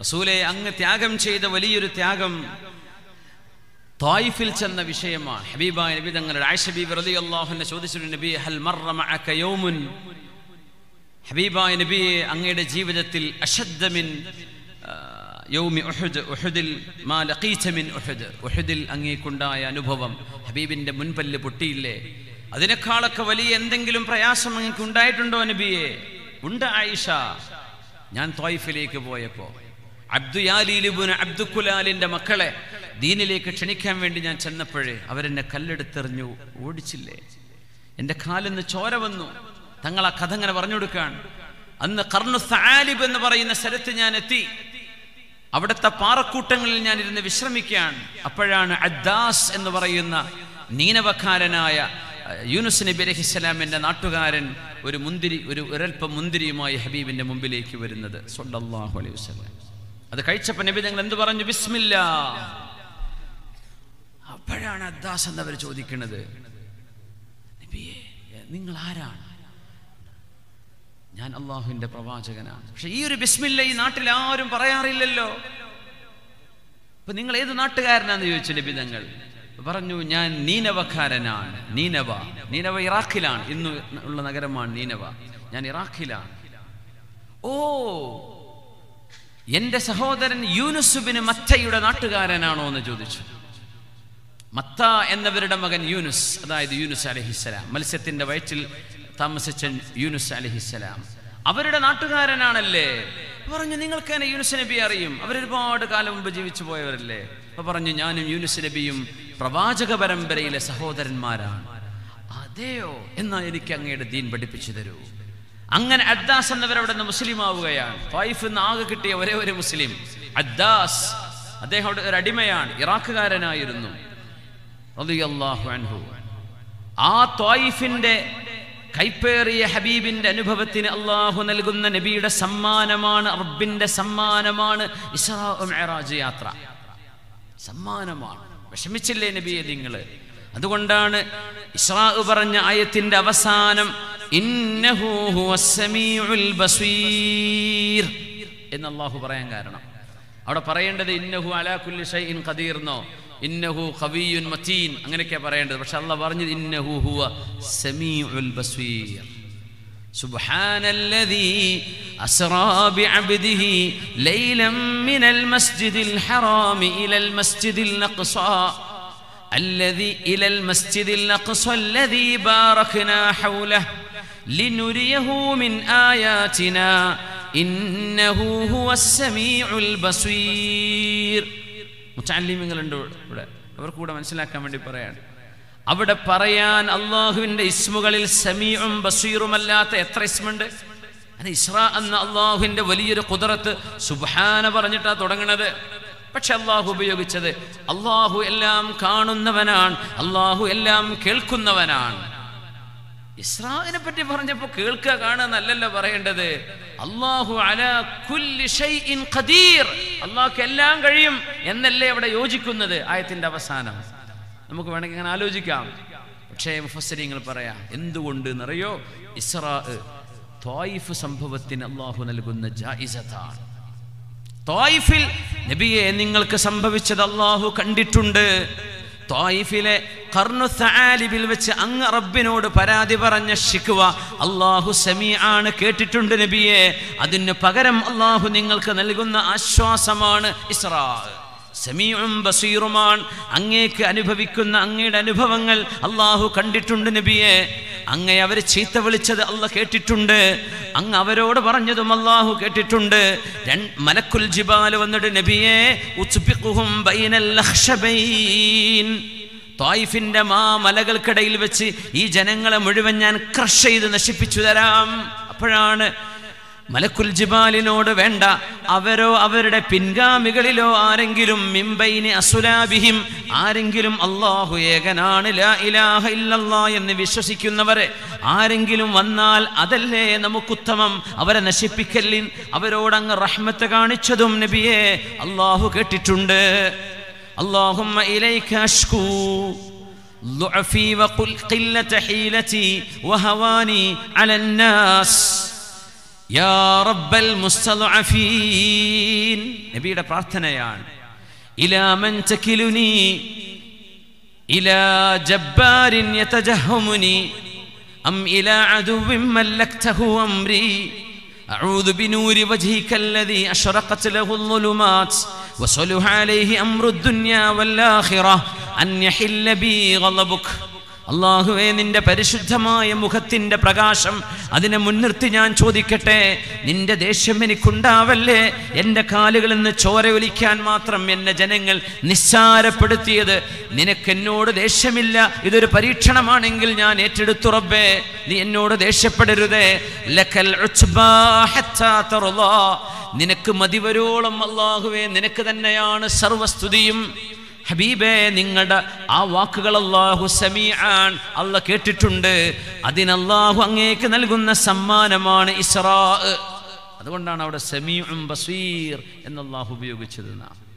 റസൂലെ അങ്ങ് ത്യാഗം ചെയ്ത വലിയൊരു ത്യാഗം ത്വായിഫിൽ ചെന്ന വിഷയമാണ് ഹബീബായ നബി തങ്ങളുടെ ആയിഷ ബീബി റളിയല്ലാഹുവിനെ ചോദിച്ചു നബി ഹൽ മർറ മഅക യൗമുൻ ഹബീബായ നബിയെ അങ്ങയുടെ ജീവിതത്തിൽ അഷദ്ദമിൻ യൗമി ഉഹുദ് ഉഹുദിൽ മാ ലഖീത മിൻ ഉഹുദ് ഉഹുദിൽ അങ്ങേക്കുണ്ടായ അനുഭവം ഹബീബിന്റെ മുൻപല്ല് പൊട്ടിയില്ലേ അതിനേക്കാളൊക്കെ വലിയ എന്തെങ്കിലും പ്രയാസം അങ്ങേക്ക് ഉണ്ടായിട്ടുണ്ടോ നബിയെ ഉണ്ട് ആയിഷ ഞാൻ ത്വായിഫിലേക്ക് പോയപ്പോ അബ്ദുയാലിബുന് അബ്ദുക്കുലാലിന്റെ മക്കളെ ദീനിലേക്ക് ക്ഷണിക്കാൻ വേണ്ടി ഞാൻ ചെന്നപ്പോഴേ അവരെന്നെ കല്ലെടുത്തെറിഞ്ഞു ഓടിച്ചില്ലേ എൻ്റെ കാലിന്ന് ചോര വന്നു തങ്ങൾ ആ കഥ അങ്ങനെ പറഞ്ഞു കൊടുക്കാൻ അന്ന് കർണു സാലിബ് എന്ന് പറയുന്ന സ്ഥലത്ത് ഞാൻ എത്തി അവിടുത്തെ പാറക്കൂട്ടങ്ങളിൽ ഞാൻ ഇരുന്ന് വിശ്രമിക്കാൻ അപ്പോഴാണ് അദ്ദാസ് എന്ന് പറയുന്ന നീനവക്കാരനായ അഹ്, യൂനുസ് നബി അലഹിസ്സലാമിൻ്റെ നാട്ടുകാരൻ ഒരു മുന്തിരി ഒരു ഒരൽപ്പം മുന്തിരിയുമായി ഹബീബിന്റെ മുമ്പിലേക്ക് വരുന്നത് സല്ലല്ലാഹു അലൈഹി വസല്ലം അത് കഴിച്ചപ്പോൾ നബി ഞങ്ങൾ എന്ത് പറഞ്ഞു ബിസ്മില്ല അപ്പോഴാണ് അദ്ദാസ് എന്നവർ ചോദിക്കുന്നത് നബിയെ നിങ്ങൾ ആരാണ് ഞാൻ അള്ളാഹുവിന്റെ പ്രവാചകനാണ് പക്ഷെ ഈ ഒരു ബിസ്മില്ല ഈ നാട്ടിൽ ആരും പറയാറില്ലല്ലോ അപ്പൊ നിങ്ങൾ ഏത് നാട്ടുകാരനാന്ന് ചോദിച്ചു നബി തങ്ങൾ പറഞ്ഞു ഞാൻ നീനവക്കാരനാണ് നീനവ നീനവ ഇറാഖിലാണ് ഇന്ന് ഉള്ള നഗരമാണ് നീനവ ഞാൻ ഇറാഖിലാണ് ഓ എന്റെ സഹോദരൻ യൂനുസുബിന് മത്തയുടെ നാട്ടുകാരനാണോ എന്ന് ചോദിച്ചു മത്ത എന്നവരുടെ മകൻ യൂനുസ് അതായത് യൂനുസ് അലഹിസ്സലാം മത്സ്യത്തിന്റെ വയറ്റിൽ താമസിച്ച യൂനുസ് അലഹിസ്സലാം അവരുടെ നാട്ടുകാരനാണല്ലേ പറഞ്ഞു നിങ്ങൾക്ക് തന്നെ യൂനുസ് നബി അറിയും അവരൊരുപാട് കാലം മുമ്പ് ജീവിച്ചു പോയവരല്ലേ അപ്പൊ പറഞ്ഞു ഞാനും യൂനുസ് നബിയും പ്രവാചക പരമ്പരയിലെ സഹോദരന്മാരാണ് അതെയോ എന്നാ എനിക്ക് അങ്ങയുടെ ദീൻ പഠിപ്പിച്ചു തരൂ അങ്ങനെ അദ്ദാസ് എന്നവരവിടെ നിന്ന് മുസ്ലിം ആവുകയാണ് ഫൈഫ് എന്ന് ആകെ കിട്ടിയ ഒരേ ഒരു മുസ്ലിം അദ്ദാസ് അദ്ദേഹം അവിടെ ഒരു അടിമയാണ് ഇറാഖുകാരനായിരുന്നു റളിയല്ലാഹു അൻഹു ആ ത്വായിഫിന്റെ കൈപ്പേറിയ ഹബീബിന്റെ അനുഭവത്തിന് അള്ളാഹു നൽകുന്ന നബിയുടെ സമ്മാനമാണ് റബ്ബിന്റെ സമ്മാനമാണ് ഇസ്രാ മെഹറാജ് യാത്ര സമ്മാനമാണ് വിഷമിച്ചില്ലേ നബിയെ നിങ്ങൾ അതുകൊണ്ടാണ് ഇസ്രാ പറഞ്ഞ ആയത്തിന്റെ അവസാനം ഇന്നഹു ഹുവസ് സമീഉൽ ബസീർ എന്ന് അള്ളാഹു പറയാൻ കാരണം അവിടെ പറയേണ്ടത് ഇന്നഹു അലാ കുല്ലി ഷൈഇൻ ഖദീർ എന്നോ ഇന്നഹു ഖവിയുൻ മതീൻ അങ്ങനെയൊക്കെ പറയേണ്ടത് പക്ഷെ അള്ളാഹ് പറഞ്ഞത് ഇന്നഹു ഹുവ സമീഉൽ ബസീർ سبحان الذي أسرى بعبده ليلا من المسجد الحرام إلى المسجد الأقصى الذي إلى المسجد الأقصى الذي باركنا حوله لنريه من آياتنا إنه هو السميع البصير മുച്ചാലിമ്യങ്ങളുണ്ട് ഇവിടെ അവർക്ക് കൂടെ മനസ്സിലാക്കാൻ വേണ്ടി പറയാണ് അവിടെ പറയാൻ അള്ളാഹുവിന്റെ ഇസ്മുകളിൽ സമീഉം ബസീറുമല്ലാത്ത എത്ര ഇസ്മുണ്ട് അത് ഇസ്ര എന്ന അള്ളാഹുവിന്റെ വലിയൊരു കുതിരത്ത് സുബാന പറഞ്ഞിട്ടാ തുടങ്ങണത് പക്ഷെ അള്ളാഹു ഉപയോഗിച്ചത് അള്ളാഹു എല്ലാം കാണുന്നവനാണ് അള്ളാഹു എല്ലാം കേൾക്കുന്നവനാണ് ഇസ്രാവിനെ പറ്റി പറഞ്ഞപ്പോ കേൾക്കുക കാണുക എന്നല്ലല്ലോ പറയേണ്ടത് അള്ളാഹു അല കുല്ലി ഷൈഇൻ ഖദീർ അള്ളാഹ്ക്ക് എല്ലാം കഴിയും എന്നല്ലേ അവിടെ യോജിക്കുന്നത് ആയത്തിന്റെ അവസാനം നമുക്ക് വേണമെങ്കിൽ അങ്ങനെ ആലോചിക്കാം പക്ഷേ മുഫസ്സരിങ്ങൾ പറയാം എന്തുകൊണ്ട് എന്നറിയോ ഇസ്രാ ത്വായിഫ് സംഭവത്തിന് അള്ളാഹു നൽകുന്ന ജായിസത്താണ് ത്വായിഫിൽ നബിയെ നിങ്ങൾക്ക് സംഭവിച്ചത് അള്ളാഹു കണ്ടിട്ടുണ്ട് ത്വായിഫിലെ കർണു സആലിബിൽ വെച്ച് അങ്ങ് റബ്ബിനോട് പരാതി പറഞ്ഞ ഷിക്വ അള്ളാഹു സമീ ആണ് കേട്ടിട്ടുണ്ട് നബിയെ അതിന് പകരം അള്ളാഹു നിങ്ങൾക്ക് നൽകുന്ന ആശ്വാസമാണ് ഇസ്രാ സമീഉം ബസീറുമാൻ അങ്ങേക്ക് അനുഭവിക്കുന്ന അങ്ങയുടെ അനുഭവങ്ങൾ അള്ളാഹു കണ്ടിട്ടുണ്ട് നബിയെ അങ്ങേ അവർ ചീത്ത വിളിച്ചത് അല്ല കേട്ടിട്ടുണ്ട് അങ്ങ് അവരോട് പറഞ്ഞതും അള്ളാഹു കേട്ടിട്ടുണ്ട് രൺ- മലക്കുൽ ജിബാൽ വന്നിട്ട് നബിയെ ഉത്ബിഖുഹും ബൈനൽ അഖ്ശബൈൻ ത്വായിഫിന്റെ മാ മലകൾക്കിടയിൽ വെച്ച് ഈ ജനങ്ങളെ മുഴുവൻ ഞാൻ ക്രഷ് ചെയ്ത് നശിപ്പിച്ചു തരാം അപ്പോഴാണ് മലക്കുൽ ജിബാലിനോട് വേണ്ട അവരോ അവരുടെ പിൻഗാമികളിലോ ആരെങ്കിലും മിംബൈനി അസുലാബിഹിം ആരെങ്കിലും അള്ളാഹു ഏകനാണ് ലാ ഇലാഹ ഇല്ലല്ലാ എന്ന് വിശ്വസിക്കുന്നവരെ ആരെങ്കിലും വന്നാൽ അതല്ലേ നമുക്കുത്തമം അവരെ നശിപ്പിക്കലിൻ അവരോടങ്ങ് റഹ്മത്ത് കാണിച്ചതും നബിയെ അള്ളാഹു കേട്ടിട്ടുണ്ട് اللهم إليك أشكو ضعفي وقل قلة حيلتي وهواني على الناس യാ റബ്ബൽ മുസ്തദ്അഫീൻ നബിയുടെ പ്രാർത്ഥനയാണ് ഇലാ മൻ തകിലുനി ഇലാ ജബ്ബാരിൻ യതജഹമുനി അം ഇലാ അദുവിൻ മല്ലക്തഹു അംരി أعوذ بنور وجهك الذي أشرقت له الظلمات وصلح عليه أمر الدنيا والآخرة أن يحل بي غضبك അള്ളാഹുവേ നിന്റെ പരിശുദ്ധമായ മുഖത്തിന്റെ പ്രകാശം അതിനെ മുൻനിർത്തി ഞാൻ ചോദിക്കട്ടെ നിന്റെ ദേഷ്യം എനിക്കുണ്ടാവല്ലേ എൻ്റെ കാലുകളിൽ നിന്ന് ചോരയൊലിക്കാൻ മാത്രം എന്നെ ജനങ്ങൾ നിസ്സാരപ്പെടുത്തിയത് നിനക്ക് എന്നോട് ദേഷ്യമില്ല ഇതൊരു പരീക്ഷണമാണെങ്കിൽ ഞാൻ ഏറ്റെടുത്തു റബ്ബേ നീ എന്നോട് ദേഷ്യപ്പെടരുതേ ലക്കൽ ഉച്ബാ ഹത്താ തർളാ. നിനക്ക് മതിവരോളം അള്ളാഹുവേ നിനക്ക് തന്നെയാണ് സർവസ്തുതിയും ഹബീബേ നിങ്ങളുടെ ആ വാക്കുകൾ അള്ളാഹു സമീആൻ അല്ല കേട്ടിട്ടുണ്ട് അതിനല്ലാഹു അങ്ങേക്ക് നൽകുന്ന സമ്മാനമാണ് ഇസ്രാ അതുകൊണ്ടാണ് അവിടെ സമീഉം ബസീർ എന്ന് അള്ളാഹു ഉപയോഗിച്ചത് നാം